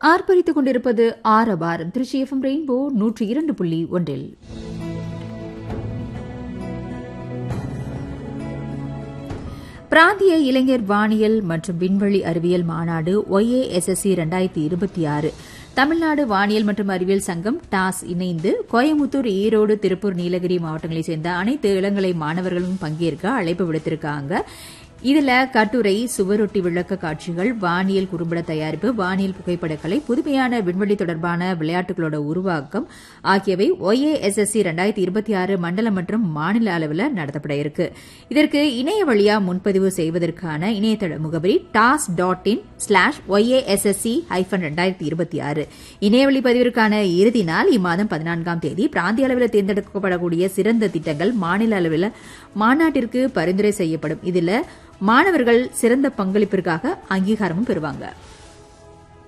ஆர்ப்பரித்துக் கொண்டிருப்பது ஆரவாரம் Trichy FM rainbow நூற்றி இரண்டு புள்ளி ஒன்றில் பிராந்திய இளைஞர் வானியல் மற்றும் விண்வெளி அறிவியல் மாநாடு ஒய்ஏஎஸ்எஸ்சி இரண்டாயிரத்தி இருபத்தி ஆறு தமிழ்நாடு வானியல் மற்றும் அறிவியல் சங்கம் டாஸ் இணைந்து கோயமுத்தூர் ஈரோடு திருப்பூர் நீலகிரி மாவட்டங்களைச் சேர்ந்த அனைத்து இளங்கலை மாணவர்களும் பங்கேற்க அழைப்பு விடுத்திருக்காங்க இதுல கட்டுரை சுவரொட்டி விளக்க காட்சிகள் வானியல் குறும்பட தயாரிப்பு வானியல் புகைப்படக்கலை புதுமையான விண்வெளி தொடர்பான விளையாட்டுகளோட உருவாக்கம் ஆகியவை ஒய்ஏஎஸ்எஸ்சி ரெண்டாயிரத்தி இருபத்தி ஆறு மண்டல மற்றும் மாநில அளவில் நடத்தப்பட இருக்கு இதற்கு இணைய வழியா முன்பதிவு செய்வதற்கான இணையதள முகவரி DAS dot in slash YASSC hyphen ரெண்டாயிரத்தி இருபத்தி ஆறு இணையவழி பதிவிற்கான இறுதி நாள் இம்மாதம் பதினான்காம் தேதி பிராந்திய அளவில் தேர்ந்தெடுக்கப்படக்கூடிய சிறந்த திட்டங்கள் மாநில அளவில் மாநாட்டிற்கு பரிந்துரை செய்யப்படும் இதில் மாணவர்கள் சிறந்த பங்களிப்பிற்காக அங்கீகாரமும் பெறுவாங்க